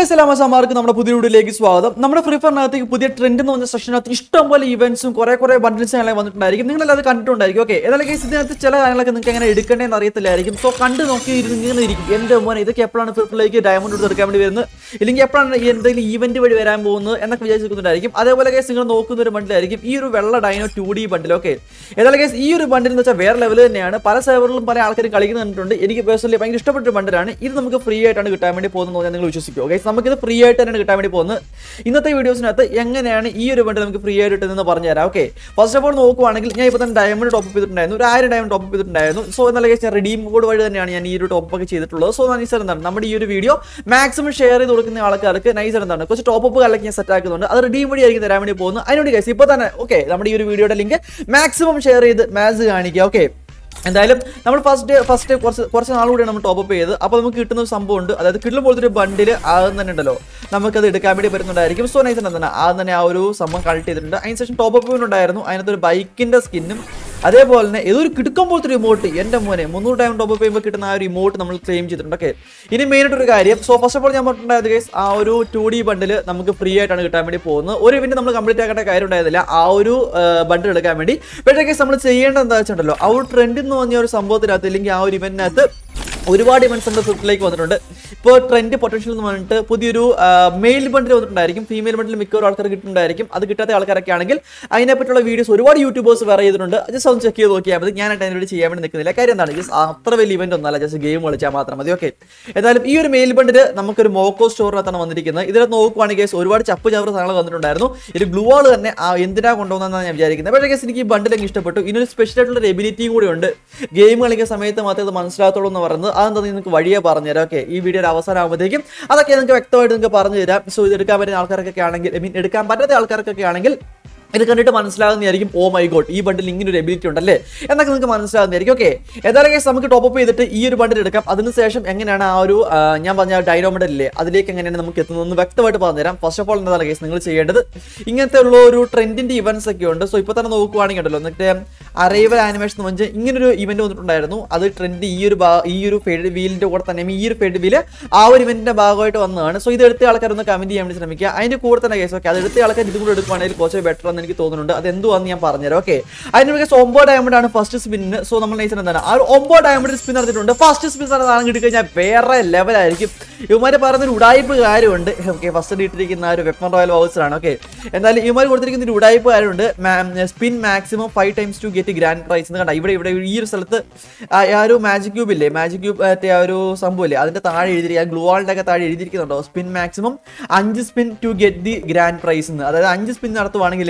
സലാമസാമാർക്ക് നമ്മുടെ പുതിയ വീഡിയോയിലേക്ക് സ്വാഗതം നമ്മുടെ ഫ്രീ ഫയറിനകത്തേക്ക് പുതിയ ട്രെൻഡ് എന്ന് പറഞ്ഞ സെഷനകത്ത് ഇഷ്ടംപോലെ ഇവന്റ്സും കുറെ കുറെ ബണ്ടിൽസ് ഞങ്ങളെ വന്നിട്ടുണ്ടായിരിക്കും നിങ്ങൾ അത് കണ്ടിട്ടുണ്ടായിരിക്കും ഓക്കെ ഏതായാലും കേസ് ഇതിനകത്ത് ചില കാര്യങ്ങളൊക്കെ നിങ്ങൾക്ക് എങ്ങനെ എടുക്കേണ്ടതെന്ന് അറിയത്തില്ലായിരിക്കും സോ കണ്ട് നോക്കി ഇരുന്ന് ഇങ്ങനെ ഇരിക്കും എന്റെ മോനെ ഇതൊക്കെ എപ്പോഴാണ് ഫ്രീ ഫയറിലേക്ക് ഡയമണ്ട് എടുത്ത് എടുക്കാൻ വേണ്ടി വരുന്നത് ഇല്ലെങ്കിൽ എപ്പോഴാണ് ഈ എന്തെങ്കിലും ഈവന്റ് വഴി വരാൻ പോകുന്നത് എന്നൊക്കെ വിചാരിച്ചിരിക്കുന്നുണ്ടായിരിക്കും അതേപോലെ കേസ് നിങ്ങൾ നോക്കുന്ന ഒരു ബണ്ടിലായിരിക്കും ഈ ഒരു വെള്ള dino two D bundle okay ഏതായാലും കേസ് ഈ ഒരു ബണ്ടിൽ എന്ന് വെച്ചാൽ വേറെ ലെവൽ തന്നെയാണ് പല സെർവറിലും പല ആൾക്കാരും കളിക്കുന്ന കണ്ടിട്ടുണ്ട് എനിക്ക് പേഴ്സണലി ഭയങ്കര ഇഷ്ടപ്പെട്ട ഒരു ബണ്ടിലാണ് ഇത് നമുക്ക് ഫ്രീ ആയിട്ടാണ് കിട്ടാൻ വേണ്ടി പോകുന്നത് നിങ്ങൾ വിശ്വസിക്കുമോ ഗൈസ് നമുക്കിത് ഫ്രീ ആയിട്ട് തന്നെയാണ് കിട്ടാൻ വേണ്ടി പോകുന്നത് ഇന്നത്തെ വീഡിയോസിനകത്ത് എങ്ങനെയാണ് ഈ ഒരു ബണ്ടിൽ നമുക്ക് ഫ്രീ ആയിട്ട് കിട്ടുന്നത് പറഞ്ഞു തരാം ഓക്കെ ഫസ്റ്റ് ഓഫ് ഓൾ നോക്കുവാണെങ്കിൽ ഞാൻ ഇപ്പോൾ തന്നെ ഡയമണ്ട് ടോപ്പ് ചെയ്തിട്ടുണ്ടായിരുന്നു ഒരു ആയിരം ഡയമണ്ട് ടോപ്പ് ചെയ്തിട്ടുണ്ടായിരുന്നു സോ എന്നുള്ള കേസ് ഞാൻ റിഡീം കോഡ് വഴി തന്നെയാണ് ഞാൻ ഈ ഒരു ടോപ്പ് ഒക്കെ ചെയ്തിട്ടുള്ളത് സോ നൈസർ എന്താണ് നമ്മുടെ ഈ ഒരു വീഡിയോ മാക്സിമം ഷെയർ ചെയ്ത് കൊടുക്കുന്ന ആൾക്കാർക്ക് നൈസർ എന്താണ് കുറച്ച് ടോപ്പ് അപ്പ് കാലൊക്കെ ഞാൻ സെറ്റ് ആക്കുന്നുണ്ട് അത് റിഡീം വഴി ആയിരിക്കും തരാൻ വേണ്ടി പോകുന്നത് അതിനോട് കേസ് ഇപ്പോൾ തന്നെ ഓക്കെ നമ്മുടെ ഈ ഒരു വീഡിയോയുടെ ലിങ്ക് മാക്സിമം ഷെയർ ചെയ്ത് മാച്ച് കാണിക്കുക ഓക്കെ എന്തായാലും നമ്മൾ ഫസ്റ്റ് ഫസ്റ്റ് കുറച്ച് കുറച്ച് നാളുകൂടിയാണ് നമ്മൾ ടോപ്പ് അപ്പ് ചെയ്ത് അപ്പോൾ നമുക്ക് കിട്ടുന്ന ഒരു സംഭവം ഉണ്ട് അതായത് കിട്ടുന്ന പോലത്തെ ഒരു ബണ്ടിൽ ആദ്യം തന്നെ ഉണ്ടല്ലോ നമുക്കത് എടുക്കാൻ വേണ്ടി പറ്റുന്നുണ്ടായിരിക്കും സോ നൈസ് തന്നെ ആദ്യം തന്നെ ആ ഒരു സംഭവം കളക്ട് ചെയ്തിട്ടുണ്ട് അതിന് ശേഷം ടോപ്പ് അപ്പ് ഉണ്ടായിരുന്നു അതിനകത്ത് ഒരു ബൈക്കിന്റെ സ്കിന്നും അതേപോലെ തന്നെ ഏതൊരു കിടക്കം പോലത്തെ ഒരു ഇമോട്ട് എൻ്റെ മോനെ മുന്നൂറ് ടൈം ടോപ്പ് ചെയ്യുമ്പോൾ കിട്ടുന്ന ആ ഒരു ഇമോട്ട് നമ്മൾ ക്ലെയിം ചെയ്തിട്ടുണ്ട് ഓക്കെ ഇനി മെയിൻ ആയിട്ട് ഒരു കാര്യം സോ ഫസ്റ്റ് ഓഫ് ഓൾ ഞാൻ പറഞ്ഞിട്ടുണ്ടായത് ഗൈസ് ആ ഒരു ടു ഡി ബണ്ടിൽ നമുക്ക് ഫ്രീ ആയിട്ടാണ് കിട്ടാൻ വേണ്ടി പോകുന്നത് ഒരു ഇവന്റ് നമ്മൾ കംപ്ലീറ്റ് ആക്കേണ്ട കാര്യം ഉണ്ടായിരുന്നില്ല ആ ഒരു ബണ്ടിൽ എടുക്കാൻ വേണ്ടി പക്ഷേ കേസ് നമ്മൾ ചെയ്യേണ്ടത് എന്താ വെച്ചിട്ടുണ്ടല്ലോ ആ ഒരു ട്രെൻഡ് എന്ന് പറഞ്ഞ ഒരു സംഭവത്തിനകത്ത് അല്ലെങ്കിൽ ആ ഒരു ഇവന്റിനകത്ത് ഒരുപാട് ഇവന്റ്സ് നമ്മുടെ ഫിഫ്റ്റിലേക്ക് വന്നിട്ടുണ്ട് ഇപ്പോൾ ട്രെൻഡ് പൊട്ടൻഷ്യൽ എന്ന് പറഞ്ഞിട്ട് പുതിയൊരു മെയിൽ ബണ്ടിൽ വന്നിട്ടുണ്ടായിരിക്കും ഫീമെയിൽ ബണ്ടിൽ മിക്കവാറും ആൾക്കാർ കിട്ടുന്നുണ്ടായിരിക്കും അത് കിട്ടാത്ത ആൾക്കാരൊക്കെ ആണെങ്കിൽ അതിനെപ്പറ്റിയുള്ള വീഡിയോസ് ഒരുപാട് യൂട്യൂബേഴ്സ് വേറെ ചെയ്തിട്ടുണ്ട് ജസ്റ്റ് ഒന്ന് ചെക്ക് ചെയ്ത് നോക്കിയാൽ മതി ഞാനായിട്ട് അതിനോട് ചെയ്യാൻ വേണ്ടി നിൽക്കുന്നില്ല കാര്യം എന്താണ് ജസ്റ്റ് അത്ര വലിയ ഇവന്റ് ഒന്നല്ല ജസ്റ്റ് ഗെയിം കളിച്ചാൽ മാത്രം മതി ഓക്കെ എന്തായാലും ഈ ഒരു മെയിൽ ബണ്ടിൽ നമുക്കൊരു മോക്കോ സ്റ്റോറിനകത്താണ് വന്നിരിക്കുന്നത് ഇതിനകത്ത് നോക്കുവാണെങ്കിൽ guys ഒരുപാട് ചപ്പ് ചവറ് സാധനങ്ങൾ വന്നിട്ടുണ്ടായിരുന്നു ഇത് ഗ്ലൂ വാൾ തന്നെ ആ എന്തിനാ കൊണ്ടുവന്നതെന്നാണ് ഞാൻ വിചാരിക്കുന്നത് പക്ഷേ കേസ് എനിക്ക് ഈ ബണ്ടിൽ എനിക്ക് ഇഷ്ടപ്പെട്ടു ഇതിനൊരു സ്പെഷ്യൽ ആയിട്ടുള്ള ഒരു എബിലിറ്റിയും കൂടി ഉണ്ട് ഗെയിം കളിക്കുന്ന സമയത്ത് മാത്രമേ അത് മനസ്സിലാകത്തുള്ളൂ എന്ന് പറയുന്നത് അതെന്താ നിങ്ങൾക്ക് വഴിയെ പറഞ്ഞുതരാം ഓക്കെ ഈ വീഡിയോയുടെ അവസാനം ആകുമ്പോഴത്തേക്കും അതൊക്കെ നിങ്ങൾക്ക് വ്യക്തമായിട്ട് നിങ്ങൾക്ക് പറഞ്ഞു തരാം സോ ഇത് എടുക്കാൻ പറ്റുന്ന ആൾക്കാർക്കൊക്കെ ആണെങ്കിൽ ഐ മീൻ എടുക്കാൻ പറ്റാത്ത ആൾക്കാർക്കൊക്കെ ആണെങ്കിൽ ഇത് കണ്ടിട്ട് മനസ്സിലാകുന്നതായിരിക്കും ഓ മൈ ഗോഡ് ഈ ബണ്ടിൽ ഇങ്ങനെ ഒരു എബിലിറ്റി ഉണ്ടല്ലേ എന്നൊക്കെ നിങ്ങൾക്ക് മനസ്സിലാകുന്നതായിരിക്കും ഓക്കെ ഏതായാലും കേസ് നമുക്ക് ടോപ്പ് അപ്പ് ചെയ്തിട്ട് ഈ ഒരു ബണ്ടിൽ എടുക്കാം അതിനുശേഷം എങ്ങനെയാണ് ആ ഒരു ആ, ഞാൻ പറഞ്ഞ ഡൈനോ ബണ്ടിൽ ഇല്ലേ അതിലേക്ക് എങ്ങനെയാണ് നമുക്ക് എത്തുന്നതെന്ന് വ്യക്തമായിട്ട് പറഞ്ഞുതരാം ഫസ്റ്റ് ഓഫ് ഓൾ എന്താണ് കേസ് നിങ്ങൾ ചെയ്യേണ്ടത് ഇങ്ങനത്തെ ഉള്ള ഒരു ട്രെൻഡിന്റെ ഇവന്റ്സ് ഒക്കെ ഉണ്ട് സോ ഇപ്പോൾ തന്നെ നോക്കുവാണെങ്കിൽ ഉണ്ടല്ലോ എന്നിട്ട് അറൈവൽ ആനിമേഷൻ എന്ന് വെച്ചാൽ ഇങ്ങനൊരു ഇവന്റ് വന്നിട്ടുണ്ടായിരുന്നു അത് ട്രെൻഡ് ഈ ഒരു ഭാ- ഈ ഒരു ഫെഡ് വീലിന്റെ കൂടെ തന്നെ ഈ ഒരു ഫെഡ് വീല് ആ ഒരു ഇവന്റിന്റെ ഭാഗമായിട്ട് വന്നതാണ് സോ ഇത് എടുത്ത ആൾക്കാർ ഒന്ന് കമന്റ് ചെയ്യാൻ വേണ്ടി ശ്രമിക്കുക അതിന്റെ കൂടെ തന്നെ കേസ് ഓക്കെ അത് എടുത്ത ആൾക്കാർ ഇതും കൂടെ എടുക്കുവാണെങ്കിൽ കുറച്ച് ബെറ്റർ എന്ന് എനിക്ക് തോന്നുന്നുണ്ട് അത് എന്തുവാന്ന് ഞാൻ പറഞ്ഞുതരാം ഓക്കെ അതിന് കേസ് ഒമ്പോ ഡയമണ്ട് ആണ് ഫസ്റ്റ് സ്പിന്നിന് സോ നമ്മൾ നയിച്ചത് എന്താണ് ആ ഒരു ഒമ്പോ ഡയമണ്ട് സ്പിൻ നടത്തിയിട്ടുണ്ട് ഫസ്റ്റ് സ്പിൻ സാധനം കിട്ടി കഴിഞ്ഞാൽ വേറെ ലെവലായിരിക്കും ഇവന്മാര് പറയുന്ന ഒരു ഉടായ്പ് കാര്യമുണ്ട് ഓക്കെ ഫസ്റ്റ് ഇട്ടിരിക്കുന്ന ആ ഒരു വെപ്പൺ റോയൽ വൗച്ചറാണ് ഓക്കെ എന്തായാലും ഇവന്മാർ കൊടുത്തിരിക്കുന്ന ഒരു ഉടായ്പ് കാര്യമുണ്ട് spin maximum five times to get grand prize എന്ന് കണ്ട ഇവിടെ ഇവിടെ ഈ ഒരു സ്ഥലത്ത് ആ ആ ഒരു മാജിക് ക്യൂബ് ഇല്ലേ മാജിക് ക്യൂബ് മറ്റേ ആ ഒരു സംഭവമില്ലേ അതിന്റെ താഴെ എഴുതിയിരിക്കുക ഗ്ലൂ വാളിന്റെ ഒക്കെ താഴെ എഴുതിയിരിക്കുന്നുണ്ടോ സ്പിൻ മാക്സിമം അഞ്ച് spin to get the grand prize എന്ന് അതായത് അഞ്ച് സ്പിൻ നടത്തുവാണെങ്കിൽ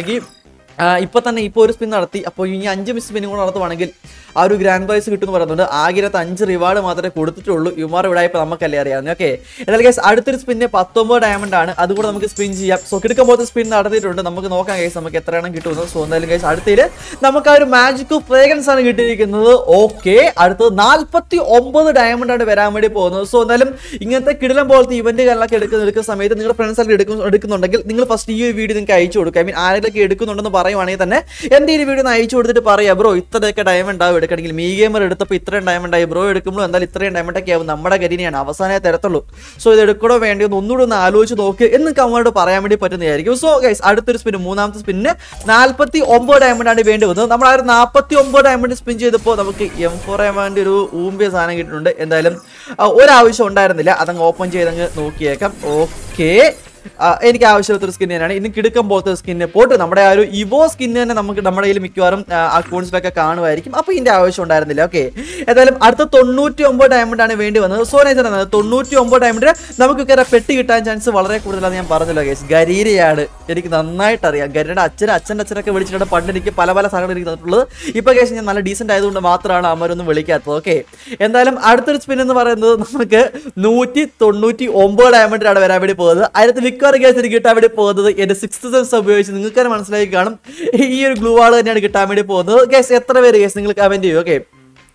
ഇപ്പൊ തന്നെ ഇപ്പോൾ ഒരു സ്പിൻ നടത്തി അപ്പോൾ ഇനി അഞ്ച് സ്പിന്നും കൂടെ നടത്തുവാണെങ്കിൽ ആ ഒരു ഗ്രാൻഡ് പ്രൈസ് കിട്ടുമെന്ന് പറയുന്നുണ്ട് ആകിരത്ത് അഞ്ച് റിവാർഡ് മാത്രമേ കൊടുത്തിട്ടുള്ളൂ ഇവന്മാർ ഇവിടെ ഇപ്പോൾ നമുക്കല്ലേ അറിയാവുന്നത് ഓക്കെ എന്നാൽ കേസ് അടുത്തൊരു സ്പിന്നെ പത്തൊമ്പത് ഡയമണ്ട് ആണ് അതുകൂടെ നമുക്ക് സ്പിൻ ചെയ്യാം സോ കിടക്കുമ്പോൾ സ്പിൻ നടത്തിയിട്ടുണ്ട് നമുക്ക് നോക്കാം കേസ് നമുക്ക് എത്ര എണ്ണം കിട്ടുമെന്ന് സോ എന്തായാലും കേസ് അടുത്തതിൽ നമുക്ക് ആ ഒരു മാജിക് ഫ്രേഗ്രൻസ് ആണ് കിട്ടിയിരിക്കുന്നത് ഓക്കെ അടുത്തത് നാൽപ്പത്തി ഒമ്പത് ഡയമണ്ട് ആണ് വരാൻ വേണ്ടി പോകുന്നത് സോ എന്തായാലും ഇങ്ങനത്തെ കിടിലം പോലത്തെ ഇവന്റ് കാര്യങ്ങളൊക്കെ എടുക്കുന്ന എടുക്കുന്ന സമയത്ത് നിങ്ങളുടെ ഫ്രണ്ട്സ് ഒക്കെ എടുക്കുന്ന എടുക്കുന്നുണ്ടെങ്കിൽ നിങ്ങൾ ഫസ്റ്റ് ഈ ഒരു വീഡിയോ നിങ്ങൾക്ക് അയച്ചു കൊടുക്കുക ഐ മീൻ ആരെങ്കിലൊക്കെ എടുക്കുന്നുണ്ടെന്ന് പറയുവാണെങ്കിൽ തന്നെ എൻ്റെ ഈ വീഡിയോ ഒന്ന് അയച്ചു കൊടുത്തിട്ട് പറയാം ബ്രോ ഇത്രയൊക്കെ ഡയമണ്ട് ആവും എടുക്കണമെങ്കിൽ മീ ഗെയിമർ എടുത്തപ്പോൾ ഇത്രയും ഡയമണ്ട് ആയി ബ്രോ എടുക്കുമ്പോൾ എന്തായാലും ഇത്രയും ഡയമണ്ട് ഒക്കെ ആവും നമ്മുടെ കരിനെയാണ് അവസാനമേ തരത്തുള്ളൂ സോ ഇത് എടുക്കണോ വേണ്ടിയോ എന്ന് ഒന്നുകൂടി ഒന്ന് ആലോചിച്ച് നോക്ക് എന്ന് കമ്മോട് പറയാൻ വേണ്ടി പറ്റുന്നതായിരിക്കും സോ ഗൈസ് അടുത്തൊരു സ്പിൻ മൂന്നാമത്തെ സ്പിന്നിന് നാൽപ്പത്തി ഒമ്പത് ഡയമണ്ട് ആണ് വേണ്ടി വന്നത് നമ്മൾ ആ ഒരു നാൽപ്പത്തി ഒമ്പത് ഡയമണ്ട് സ്പിൻ ചെയ്തപ്പോൾ നമുക്ക് എം ഫോർ എമാൻ്റെ ഒരു ഊമ്പിയ സാധനം കിട്ടിയിട്ടുണ്ട് എന്തായാലും ആ, ഒരാവശ്യം ഉണ്ടായിരുന്നില്ല അതങ്ങ് ഓപ്പൺ ചെയ്തങ്ങ് നോക്കിയേക്കാം ഓക്കെ എനിക്ക് ആവശ്യമുള്ള സ്കിൻ തന്നെയാണ് ഇനി കിടുക്കം പോലത്തെ സ്കിന്നെ പോട്ട് നമ്മുടെ ആ ഒരു ഇവോ സ്കിൻ തന്നെ നമുക്ക് നമ്മുടെ കയ്യിൽ മിക്കവാറും അക്കൗണ്ട്സിലൊക്കെ കാണുമായിരിക്കും അപ്പോൾ ഇതിന്റെ ആവശ്യം ഉണ്ടായിരുന്നില്ല ഓക്കെ ഏതായാലും അടുത്ത തൊണ്ണൂറ്റി ഒമ്പത് ഡയമണ്ട് ആണ് വേണ്ടി വന്നത് സോ നൈസ് ആണ് തൊണ്ണൂറ്റി ഒമ്പത് ഡയമണ്ട് നമുക്ക് കയറി പെട്ടി കിട്ടാൻ ചാൻസ് വളരെ കൂടുതലാണ് ഞാൻ പറഞ്ഞല്ലോ കേസ് ഗരീരയാണ് എനിക്ക് നന്നായിട്ട് അറിയാം ഗരിയുടെ അച്ഛൻ അച്ഛൻ്റെ അച്ഛനൊക്കെ വിളിച്ചിട്ടുണ്ട് പണ്ട് എനിക്ക് പല പല സാധനങ്ങൾ എനിക്ക് തന്നിട്ടുള്ളത് ഇപ്പൊ കേസ് ഞാൻ നല്ല ഡീസെന്റ് ആയതുകൊണ്ട് മാത്രമാണ് അവരൊന്നും വിളിക്കാത്തത് ഓക്കെ എന്തായാലും അടുത്തൊരു സ്പിൻ എന്ന് പറയുന്നത് നമുക്ക് നൂറ്റി തൊണ്ണൂറ്റി ഒമ്പത് ഡയമണ്ടിലാണ് വരാൻ വേണ്ടി പോകുന്നത് അതിനകത്ത് മിക്കവാറും കേസ് എനിക്ക് കിട്ടാൻ വേണ്ടി പോകുന്നത് എന്റെ സിക്സ് സെൻസ് ഉപയോഗിച്ച് നിങ്ങൾക്ക് തന്നെ മനസ്സിലാക്കി കാണും ഈ ഒരു ഗ്ലൂ വാൾ തന്നെയാണ് കിട്ടാൻ വേണ്ടി പോകുന്നത് കേസ് എത്ര പേര് കേസ് നിങ്ങൾ കമന്റ് ചെയ്യും ഓക്കെ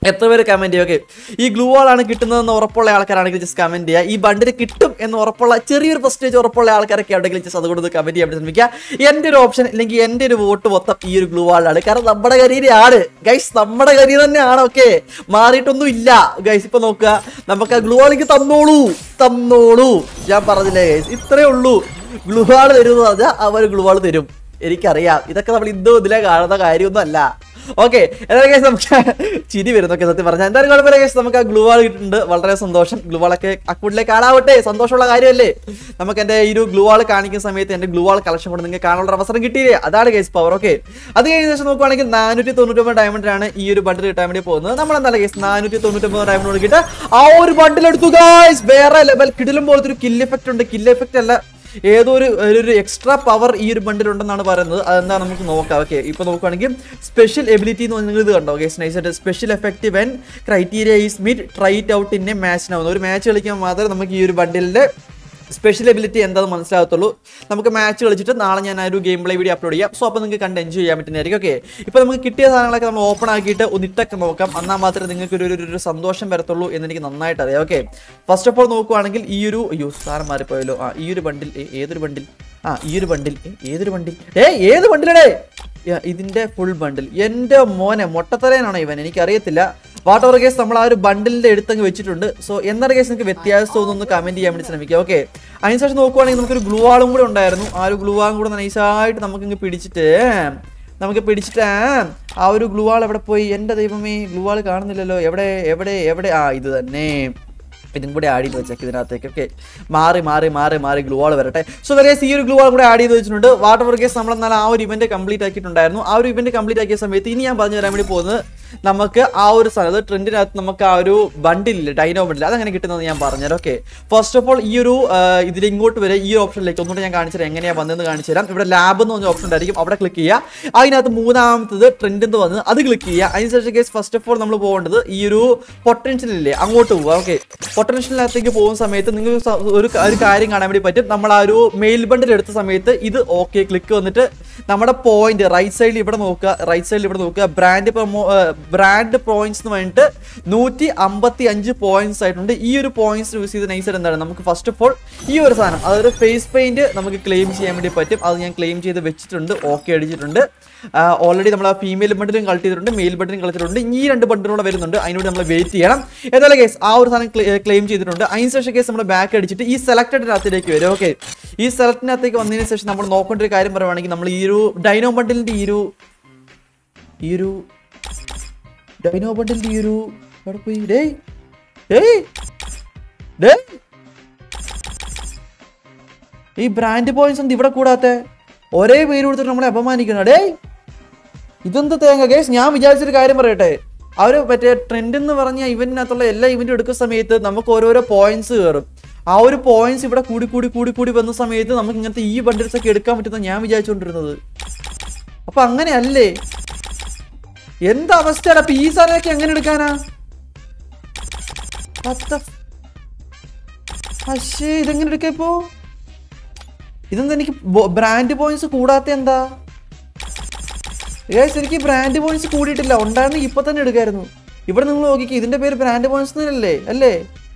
എത്ര പേര് കമന്റ് ചെയ്യും ഓക്കെ ഈ ഗ്ലൂ വാളാണ് കിട്ടുന്നതെന്ന് ഉറപ്പുള്ള ആൾക്കാരാണെങ്കിൽ ജസ്റ്റ് കമന്റ് ചെയ്യുക ഈ ബണ്ടിൽ കിട്ടും എന്ന് ഉറപ്പുള്ള ചെറിയൊരു പെർസെൻറ്റേജ് ഉറപ്പുള്ള ആൾക്കാരൊക്കെ ഉണ്ടെങ്കിൽ ജസ്റ്റ് അതുകൊണ്ട് കമന്റ് ചെയ്യാൻ വേണ്ടി ശ്രമിക്കുക എൻ്റെ ഒരു ഓപ്ഷൻ അല്ലെങ്കിൽ എൻ്റെ ഒരു വോട്ട് മൊത്തം ഈ ഒരു ഗ്ലൂ വാളിലാണ് കാരണം നമ്മുടെ കരിയറാണ് ഗൈസ് നമ്മുടെ കരിയർ തന്നെയാണ് ഓക്കെ മാറിയിട്ടൊന്നും ഇല്ല ഗൈസ് ഇപ്പൊ നോക്കുക നമുക്ക് ആ ഗ്ലൂ വാളിക്ക് തന്നോളൂ തന്നോളൂ ഞാൻ പറഞ്ഞില്ലേ ഗൈസ് ഇത്രേ ഉള്ളൂ ഗ്ലൂ വാൾ തരുമെന്ന് പറഞ്ഞാൽ അവർ ഗ്ലൂ വാൾ തരും എനിക്കറിയാം ഇതൊക്കെ നമ്മൾ ഇന്നും ഇതിലെ കാണുന്ന കാര്യമൊന്നും അല്ല ഓക്കെ എന്തായാലും guys നമുക്ക് ചിരി വരുന്നൊക്കെ സത്യം പറഞ്ഞാൽ എന്തായാലും കുഴപ്പമില്ല കേസ് നമുക്ക് ആ ഗ്ലൂ വാൾ കിട്ടുന്നുണ്ട് വളരെ സന്തോഷം ഗ്ലൂ വാളൊക്കെ അക്കൗണ്ടിലേക്ക് ആളാവട്ടെ സന്തോഷമുള്ള കാര്യമല്ലേ നമുക്ക് എൻ്റെ ഈ ഒരു ഗ്ലൂ വാൾ കാണിക്കുന്ന സമയത്ത് എൻ്റെ ഗ്ലൂ വാൾ കളക്ഷൻ കൊണ്ട് നിങ്ങൾക്ക് കാണാനുള്ള അവസരം കിട്ടിയില്ലേ അതാണ് കേസ് പവർ ഓക്കെ അത് കഴിഞ്ഞ ശേഷം നോക്കുവാണെങ്കിൽ നാനൂറ്റി തൊണ്ണൂറ്റൊമ്പത് ഡയമണ്ടിനാണ് ഈ ഒരു ബണ്ടിൽ കിട്ടാൻ വേണ്ടി പോകുന്നത് നമ്മൾ എന്തായാലും കേസ് നാനൂറ്റി തൊണ്ണൂറ്റൊമ്പത് ഡയമണ്ട് കിട്ടുക ആ ഒരു ബണ്ടിൽ എടുത്തു ഗായ്സ് വേറെ ലെവൽ കിടിലും പോലത്തെ ഒരു കില്ല് എഫക്റ്റ് ഉണ്ട് കില്ല് എഫക്റ്റ് അല്ല ഏതോ ഒരു ഒരു എക്സ്ട്രാ പവർ ഈ ഒരു ബണ്ടിൽ ഉണ്ടെന്നാണ് പറയുന്നത് അതെന്താ നമുക്ക് നോക്കാം ഓക്കെ ഇപ്പൊ നോക്കുകയാണെങ്കിൽ സ്പെഷ്യൽ എബിലിറ്റി എന്ന് നിങ്ങൾ ഇത് കണ്ടോ ഗേസ് നൈസായിട്ട് special effect when criteria is meet tried out in a മാച്ചിനാവുന്നു ഒരു മാച്ച് കളിക്കുമ്പോൾ മാത്രമേ നമുക്ക് ഈ ഒരു ബണ്ടിലിന്റെ സ്പെഷ്യൽ എബിലിറ്റി എന്താണെന്ന് മനസ്സിലാകത്തുള്ളൂ നമുക്ക് മാച്ച് കളിച്ചിട്ട് നാളെ ഞാൻ ആ ഒരു ഗെയിം പ്ലേ വീഡിയോ അപ്ലോഡ് ചെയ്യാം സോ അപ്പോൾ നിങ്ങൾക്ക് കണ്ട് എൻജോയ് ചെയ്യാൻ പറ്റുന്നതായിരിക്കും ഓക്കെ ഇപ്പോൾ നമുക്ക് കിട്ടിയ സാധനങ്ങളൊക്കെ നമ്മൾ ഓപ്പൺ ആക്കിയിട്ട് ഒന്ന് ഇട്ടൊക്കെ നോക്കാം എന്നാൽ മാത്രമേ നിങ്ങൾക്ക് ഒരു ഒരു- ഒരു സന്തോഷം വരത്തുള്ളൂ എന്ന് എനിക്ക് നന്നായിട്ട് അറിയാം ഓക്കെ ഫസ്റ്റ് ഓഫ് ഓൾ നോക്കുവാണെങ്കിൽ ഈ ഒരു അയ്യോ സാധനം മാറിപ്പോയല്ലോ ആ ഈ ഒരു ബണ്ടിൽ ഏ, ഏതൊരു ബണ്ടിൽ ആ ഈ ഒരു ബണ്ടിൽ ഏ, ഏതൊരു ബണ്ടിൽ ഏ ഏത് ബണ്ടിലടേ ഇതിന്റെ ഫുൾ ബണ്ടിൽ എൻ്റെ മോനെ മൊട്ടത്തലേനാണോ ഇവൻ എനിക്കറിയത്തില്ല വാട്ട് ഓവർ കേസ് നമ്മൾ ആ ഒരു ബണ്ടിലിന്റെ എടുത്തങ്ങ് വെച്ചിട്ടുണ്ട് സോ എന്താണ് കേസ് നിങ്ങൾക്ക് വ്യത്യാസം തോന്നുന്നു കമന്റ് ചെയ്യാൻ വേണ്ടി ശ്രമിക്കുക ഓക്കെ അതിനുശേഷം നോക്കുവാണെങ്കിൽ നമുക്കൊരു ഗ്ലൂ ആളും കൂടെ ഉണ്ടായിരുന്നു ആ ഒരു ഗ്ലൂ ആളും കൂടെ നൈസായിട്ട് നമുക്ക് ഇങ്ങ് പിടിച്ചിട്ട് നമുക്ക് പിടിച്ചിട്ട് ആ ഒരു ഗ്ലൂ ആൾ എവിടെ പോയി എൻ്റെ ദൈവമേ ഗ്ലൂ ആൾ കാണുന്നില്ലല്ലോ എവിടെ എവിടെ എവിടെ ആ ഇത് തന്നെ ഇതും കൂടെ ആഡ് ചെയ്ത് വെച്ചേക്ക് ഇതിനകത്തേക്ക് ഓക്കെ മാറി മാറി മാറി മാറി ഗ്ലൂ വാൾ വരട്ടെ സോ വേറെ ഈ ഒരു ഗ്ലൂ വാൾ കൂടെ ആഡ് ചെയ്ത് വെച്ചിട്ടുണ്ട് വാട്ടർ വർക്ക് കേസ് നമ്മൾ എന്നാൽ ആ ഒരു ഇവന്റ് കംപ്ലീറ്റ് ആക്കിയിട്ടുണ്ടായിരുന്നു ആ ഒരു ഇവന്റ് കംപ്ലീറ്റ് ആക്കിയ സമയത്ത് ഇനി ഞാൻ പറഞ്ഞു തരാൻ വേണ്ടി പോകുന്നത് നമുക്ക് ആ ഒരു സ്ഥലത്ത് ട്രെൻഡിനകത്ത് നമുക്ക് ആ ഒരു ബണ്ടിലില്ല ഡൈനോ ബണ്ടിൽ അതങ്ങനെ കിട്ടുന്നത് ഞാൻ പറഞ്ഞുതരാം ഓക്കെ ഫസ്റ്റ് ഓഫ് ഓൾ ഈ ഒരു ഇതിൽ ഇങ്ങോട്ട് വരെ ഈ ഓപ്ഷനിലേക്ക് ഒന്നുകൂടെ ഞാൻ കാണിച്ചു തരാം എങ്ങനെയാണ് വന്നതെന്ന് കാണിച്ചു തരാം ഇവിടെ ലാബ് എന്ന് പറഞ്ഞ ഓപ്ഷൻ ഉണ്ടായിരിക്കും അവിടെ ക്ലിക്ക് ചെയ്യുക അതിനകത്ത് മൂന്നാമത്തത് ട്രെൻഡ് എന്ന് വന്ന് അത് ക്ലിക്ക് ചെയ്യുക അതിനുശേഷം കേസ് ഫസ്റ്റ് ഓഫ് ഓൾ നമ്മൾ പോകേണ്ടത് ഈ ഒരു പൊട്ടൻഷ്യലില്ലേ അങ്ങോട്ട് പോവുക ഓക്കെ പൊട്ടൻഷ്യലിനകത്തേക്ക് പോകുന്ന സമയത്ത് നിങ്ങൾ സ- ഒരു ക- ഒരു കാര്യം കാണാൻ വേണ്ടി പറ്റും നമ്മൾ ആ ഒരു മെയിൽ ബണ്ടിൽ എടുത്ത സമയത്ത് ഇത് ഓക്കെ ക്ലിക്ക് വന്നിട്ട് നമ്മുടെ പോയിന്റ് റൈറ്റ് സൈഡിൽ ഇവിടെ നോക്കുക റൈറ്റ് സൈഡിൽ ഇവിടെ നോക്കുക ബ്രാൻഡ് പ്രൊമോ ബ്രാൻഡ് പോയിന്റ്സ് എന്ന് പറഞ്ഞിട്ട് നൂറ്റി അമ്പത്തി അഞ്ച് പോയിന്റ്സ് ആയിട്ടുണ്ട് ഈ ഒരു പോയിന്റ്സ് യൂസ് ചെയ്ത് നൈസർ എന്താണ് നമുക്ക് ഫസ്റ്റ് ഓഫ് ഓൾ ഈ ഒരു സാധനം അതായത് ഫേസ് പെയിന്റ് നമുക്ക് ക്ലെയിം ചെയ്യാൻ വേണ്ടി പറ്റും അത് ഞാൻ ക്ലെയിം ചെയ്ത് വെച്ചിട്ടുണ്ട് ഓക്കെ അടിച്ചിട്ടുണ്ട് ഓൾറെഡി നമ്മൾ ആ ഫീമെയിൽ ബണ്ടിലും കളക്ട് ചെയ്തിട്ടുണ്ട് മെയിൽ ബണ്ടിലും കളിച്ചിട്ടുണ്ട് ഇനി ഈ രണ്ട് ബണ്ടിലൂടെ വരുന്നുണ്ട് അതിനോട് നമ്മൾ വെയിറ്റ് ചെയ്യണം ഏതായാലും കേസ് ആ ഒരു സാധനം ക്ലെയിം ചെയ്തിട്ടുണ്ട് അതിനുശേഷം കേസ് നമ്മൾ ബാക്ക് അടിച്ചിട്ട് ഈ സെലക്ടഡിനകത്തേക്ക് വരും ഓക്കെ ഈ സെലക്ടിനകത്തേക്ക് വന്നതിന് ശേഷം നമ്മൾ നോക്കേണ്ട ഒരു കാര്യം പറയുവാണെങ്കിൽ നമ്മൾ ഈ ഒരു ഡൈനോ ബണ്ടിലിന്റെ ഈ ഒരു ഈ ഒരു ഡൈനോ ബണ്ടിലിന്റെ ഈ ഒരു എവിടെ പോയി ഡേയ് ഡേയ് ഡേയ് ഈ ബ്രാൻഡ് പോയിന്റ്സ് എന്ത് ഇവിടെ കൂടാത്ത ഒരേ പേര് കൊടുത്തിട്ട് നമ്മളെ അപമാനിക്കണം ഡേയ് ഇതെന്ത് തേങ്ങ കേസ് ഞാൻ വിചാരിച്ചൊരു കാര്യം പറയട്ടെ അവര് മറ്റേ ട്രെൻഡ് എന്ന് പറഞ്ഞ ഇവന്റിനകത്തുള്ള എല്ലാ ഇവന്റും എടുക്കുന്ന സമയത്ത് നമുക്ക് ഓരോരോ പോയിന്റ്സ് കയറും ആ ഒരു പോയിന്റ്സ് ഇവിടെ കൂടി കൂടി കൂടി കൂടി വന്ന സമയത്ത് നമുക്ക് ഇങ്ങനത്തെ ഈ ബണ്ടിൽസ് ഒക്കെ എടുക്കാൻ പറ്റുന്ന ഞാൻ വിചാരിച്ചുകൊണ്ടിരുന്നത് അപ്പൊ അങ്ങനെയല്ലേ എന്ത് അവസ്ഥയാണ് അപ്പൊ ഈ സാധനമൊക്കെ എങ്ങനെ എടുക്കാനാ What the f- അശ്ശേ ഇതെങ്ങനെ എടുക്കാം ഇപ്പോ ഇതെന്താ എനിക്ക് ബ്രാൻഡ് പോയിന്റ്സ് കൂടാത്ത എന്താ ഗൈസ് എനിക്ക് ബ്രാൻഡ് പോയിന്റ്സ് കൂടിയിട്ടില്ല ഉണ്ടായിരുന്നെങ്കിൽ ഇപ്പൊ തന്നെ എടുക്കായിരുന്നു ഇവിടെ നിങ്ങൾ നോക്കിക്കേ ഇതിന്റെ പേര് ബ്രാൻഡ് പോയിന്റ്സ് അല്ലേ അല്ലേ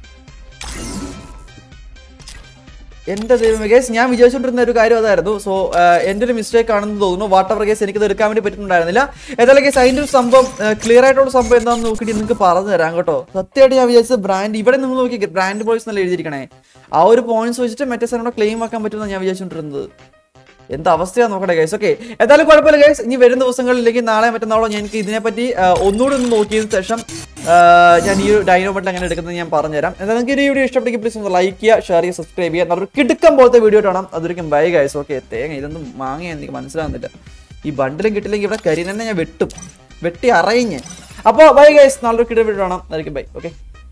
എന്റെ ദൈവമേ ഗേസ് ഞാൻ വിചാരിച്ചുകൊണ്ടിരുന്ന ഒരു കാര്യം അതായിരുന്നു സോ എൻ്റെ ഒരു മിസ്റ്റേക്ക് ആണെന്ന് തോന്നുന്നു വാട്ട് എവർ കേസ് എനിക്കത് എടുക്കാൻ വേണ്ടി പറ്റുന്നുണ്ടായിരുന്നില്ല ഏതായാലും കേസ് അതിൻ്റെ ഒരു സംഭവം ക്ലിയർ ആയിട്ടുള്ള സംഭവം എന്താണെന്ന് നോക്കിയിട്ട് നിങ്ങൾക്ക് പറഞ്ഞു തരാം കേട്ടോ സത്യമായിട്ട് ഞാൻ വിചാരിച്ചത് ബ്രാൻഡ് ഇവിടെ നിങ്ങൾ നോക്കി ബ്രാൻഡ് പോയിന്റ്സ് നല്ല എഴുതിയിരിക്കണേ ആ ഒരു പോയിന്റ്സ് വെച്ചിട്ട് മറ്റേ സാധനം ക്ലെയിം ആക്കാൻ പറ്റുമെന്ന് ഞാൻ വിചാരിച്ചുകൊണ്ടിരുന്നത് എന്ത് അവസ്ഥയാ നോക്കട്ടെ ഗൈസ് ഓക്കെ എന്തായാലും കുഴപ്പമില്ല ഗൈസ് ഇനി വരുന്ന ദിവസങ്ങളിൽ അല്ലെങ്കിൽ നാളെ മറ്റന്നാളോ ഞാൻ എനിക്ക് ഇതിനെപ്പറ്റി ആ, ഒന്നുകൂടി ഒന്ന് നോക്കിയതിന് ശേഷം ആ, ഞാൻ ഈ ഡൈനോ ബട്ടൺ എങ്ങനെ എടുക്കുന്നത് ഞാൻ പറഞ്ഞുതരാം എന്നാൽ നിങ്ങൾക്ക് ഈ വീഡിയോ ഇഷ്ടപ്പെട്ടെങ്കിൽ പ്ലീസ് ഒന്ന് ലൈക്ക് ചെയ്യുക ഷെയർ ചെയ്യുക സബ്സ്ക്രൈബ് ചെയ്യുക നല്ലൊരു കിടുക്കം പോലത്തെ വീഡിയോ കാണാം അതൊരിക്കും ബൈ ഗൈസ് ഓക്കെ തേങ്ങ ഇതൊന്നും മാങ്ങ എനിക്ക് മനസ്സിലാകുന്നില്ല ഈ ബണ്ടിലും കിട്ടില്ലെങ്കിൽ ഇവിടെ കരി തന്നെ ഞാൻ വെട്ടും വെട്ടി അറിയിഞ്ഞ് അപ്പോൾ ബൈ ഗൈസ് നല്ലൊരു കിട വീഡിയോ കാണാം അതായിരിക്കും ബൈ ഓക്കെ